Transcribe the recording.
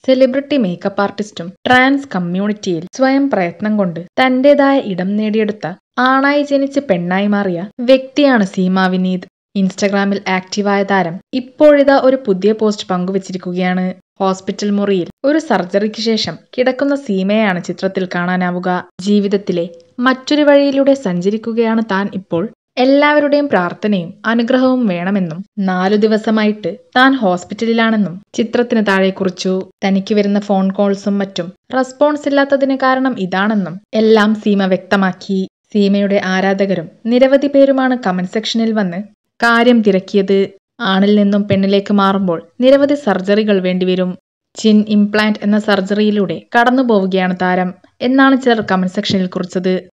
celebrity makeup ആർട്ടിസ്റ്റും trans കമ്മ്യൂണിറ്റിയിൽ സ്വയം പ്രയത്നം കൊണ്ട് തന്റേതായ ഇടം നേടിയെടുത്ത ആണായി ജനിച്ച് പെണ്ണായി മാറിയ വ്യക്തിയാണ് സീമ വിനീത് ഇൻസ്റ്റഗ്രാമിൽ ആക്റ്റീവായ താരം ഇപ്പോഴിതാ ഒരു പുതിയ പോസ്റ്റ് പങ്കുവച്ചിരിക്കുകയാണ് ഹോസ്പിറ്റൽ മുറിയിൽ ഒരു സർജറിക്ക് ശേഷം കിടക്കുന്ന സീമയാണ് ചിത്രത്തിൽ കാണാനാവുക ജീവിതത്തിലെ മറ്റൊരു വഴിയിലൂടെ സഞ്ചരിക്കുകയാണ് താൻ ഇപ്പോൾ എല്ലാവരുടെയും പ്രാർത്ഥനയും അനുഗ്രഹവും വേണമെന്നും നാലു ദിവസമായിട്ട് താൻ ഹോസ്പിറ്റലിലാണെന്നും ചിത്രത്തിന് താഴെ കുറിച്ചു തനിക്ക് വരുന്ന ഫോൺ കോൾസും മറ്റും റെസ്പോൺസ് ഇല്ലാത്തതിന് കാരണം ഇതാണെന്നും എല്ലാം സീമ വ്യക്തമാക്കി സീമയുടെ ആരാധകരും നിരവധി പേരുമാണ് കമന്റ് സെക്ഷനിൽ വന്ന് കാര്യം തിരക്കിയത് ആണിൽ നിന്നും പെണ്ണിലേക്ക് മാറുമ്പോൾ നിരവധി സർജറികൾ വേണ്ടിവരും ചിൻ ഇംപ്ലാന്റ് എന്ന സർജറിയിലൂടെ കടന്നു പോവുകയാണ് താരം എന്നാണ് ചിലർ കമന്റ് സെക്ഷനിൽ കുറിച്ചത്